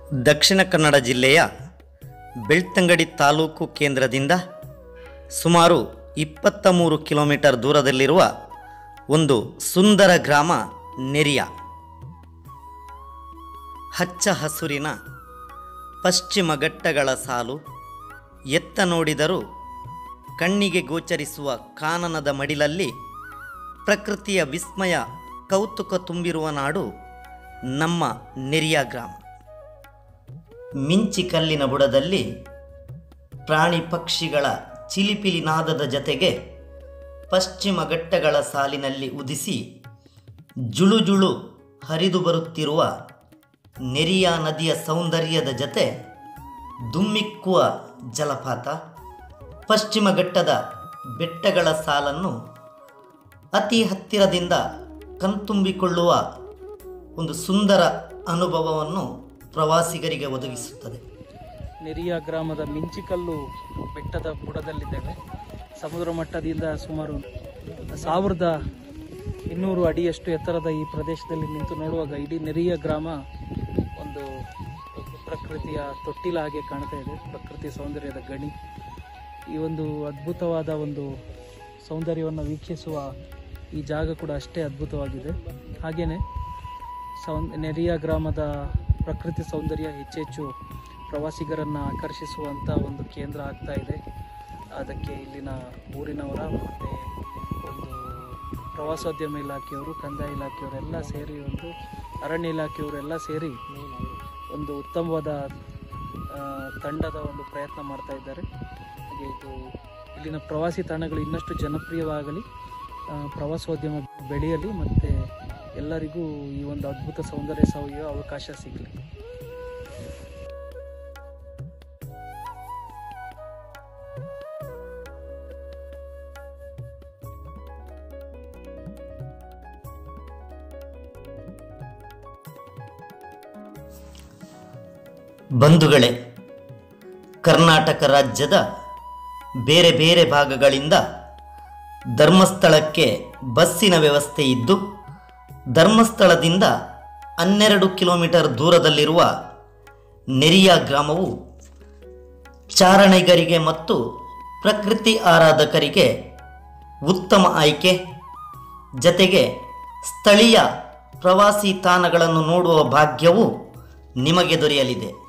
ದಕ್ಷಿಣ ಕನ್ನಡ ಜಿಲ್ಲೆಯ ಬೆಳ್ತಂಗಡಿ ತಾಲೂಕು ಕೇಂದ್ರದಿಂದ ಸುಮಾರು ಇಪ್ಪತ್ತ ಮೂರು ಕಿಲೋಮೀಟರ್ ದೂರದಲ್ಲಿರುವ ಒಂದು ಸುಂದರ ಗ್ರಾಮ ನೆರಿಯ ಹಚ್ಚ ಹಸುರಿನ ಪಶ್ಚಿಮ ಘಟ್ಟಗಳ ಸಾಲು ಎತ್ತ ನೋಡಿದರೂ ಕಣ್ಣಿಗೆ ಗೋಚರಿಸುವ ಕಾನನದ ಮಡಿಲಲ್ಲಿ ಪ್ರಕೃತಿಯ ವಿಸ್ಮಯ ಕೌತುಕ ತುಂಬಿರುವ ನಾಡು ನಮ್ಮ ನೆರಿಯ ಗ್ರಾಮ ಮಿಂಚಿ ಕಲ್ಲಿನ ಬುಡದಲ್ಲಿ ಪ್ರಾಣಿ ಪಕ್ಷಿಗಳ ಚಿಲಿಪಿಲಿ ನಾದದ ಜತೆಗೆ ಪಶ್ಚಿಮ ಘಟ್ಟಗಳ ಸಾಲಿನಲ್ಲಿ ಉದಿಸಿ ಜುಳು ಜುಳು ಹರಿದು ಬರುತ್ತಿರುವ ನೆರಿಯ ನದಿಯ ಸೌಂದರ್ಯದ ಜತೆ ದುಮ್ಮಿಕ್ಕುವ ಜಲಪಾತ ಪಶ್ಚಿಮ ಘಟ್ಟದ ಬೆಟ್ಟಗಳ ಸಾಲನ್ನು ಅತಿ ಹತ್ತಿರದಿಂದ ಕಣ್ತುಂಬಿಕೊಳ್ಳುವ ಒಂದು ಸುಂದರ ಅನುಭವವನ್ನು ಪ್ರವಾಸಿಗರಿಗೆ ಒದಗಿಸುತ್ತದೆ ನೆರಿಯ ಗ್ರಾಮದ ಮಿಂಚಿಕಲ್ಲು ಬೆಟ್ಟದ ಬುಡದಲ್ಲಿದ್ದೇವೆ ಸಮುದ್ರ ಮಟ್ಟದಿಂದ ಸುಮಾರು ಸಾವಿರದ ಇನ್ನೂರು ಅಡಿಯಷ್ಟು ಎತ್ತರದ ಈ ಪ್ರದೇಶದಲ್ಲಿ ನಿಂತು ನೋಡುವಾಗ ಇಡೀ ನೆರಿಯ ಗ್ರಾಮ ಒಂದು ಪ್ರಕೃತಿಯ ತೊಟ್ಟಿಲ ಹಾಗೆ ಕಾಣ್ತಾ ಇದೆ ಪ್ರಕೃತಿ ಸೌಂದರ್ಯದ ಗಣಿ ಈ ಒಂದು ಅದ್ಭುತವಾದ ಒಂದು ಸೌಂದರ್ಯವನ್ನು ವೀಕ್ಷಿಸುವ ಈ ಜಾಗ ಕೂಡ ಅಷ್ಟೇ ಅದ್ಭುತವಾಗಿದೆ ಹಾಗೆಯೇ ಸೌ ನೆರಿಯ ಗ್ರಾಮದ ಪ್ರಕೃತಿ ಸೌಂದರ್ಯ ಹೆಚ್ಚೆಚ್ಚು ಪ್ರವಾಸಿಗರನ್ನು ಆಕರ್ಷಿಸುವಂಥ ಒಂದು ಕೇಂದ್ರ ಆಗ್ತಾ ಇದೆ ಅದಕ್ಕೆ ಇಲ್ಲಿನ ಊರಿನವರ ಮತ್ತು ಒಂದು ಪ್ರವಾಸೋದ್ಯಮ ಇಲಾಖೆಯವರು ಕಂದಾಯ ಇಲಾಖೆಯವರೆಲ್ಲ ಸೇರಿ ಒಂದು ಅರಣ್ಯ ಇಲಾಖೆಯವರೆಲ್ಲ ಸೇರಿ ಒಂದು ಉತ್ತಮವಾದ ಆ, ತಂಡದ ಒಂದು ಪ್ರಯತ್ನ ಮಾಡ್ತಾ ಇದ್ದಾರೆ ಹಾಗೆ ಇದು ಇಲ್ಲಿನ ಪ್ರವಾಸಿ ತಾಣಗಳು ಇನ್ನಷ್ಟು ಜನಪ್ರಿಯವಾಗಲಿ ಆ, ಪ್ರವಾಸೋದ್ಯಮ ಬೆಳೆಯಲಿ ಮತ್ತು ಎಲ್ಲರಿಗೂ ಈ ಒಂದು ಅದ್ಭುತ ಸೌಂದರ್ಯ ಸವಿಯುವ ಅವಕಾಶ ಸಿಗಲಿ ಬಂಧುಗಳೇ ಕರ್ನಾಟಕ ರಾಜ್ಯದ ಬೇರೆ ಬೇರೆ ಭಾಗಗಳಿಂದ ಧರ್ಮಸ್ಥಳಕ್ಕೆ ಬಸ್ಸಿನ ವ್ಯವಸ್ಥೆ ಇದ್ದು ಧರ್ಮಸ್ಥಳದಿಂದ ಹನ್ನೆರಡು ಕಿಲೋಮೀಟರ್ ದೂರದಲ್ಲಿರುವ ನೆರಿಯ ಗ್ರಾಮವು ಚಾರಣಿಗರಿಗೆ ಮತ್ತು ಪ್ರಕೃತಿ ಆರಾಧಕರಿಗೆ ಉತ್ತಮ ಆಯ್ಕೆ ಜತೆಗೆ ಸ್ಥಳೀಯ ಪ್ರವಾಸಿ ತಾಣಗಳನ್ನು ನೋಡುವ ಭಾಗ್ಯವು ನಿಮಗೆ ದೊರೆಯಲಿದೆ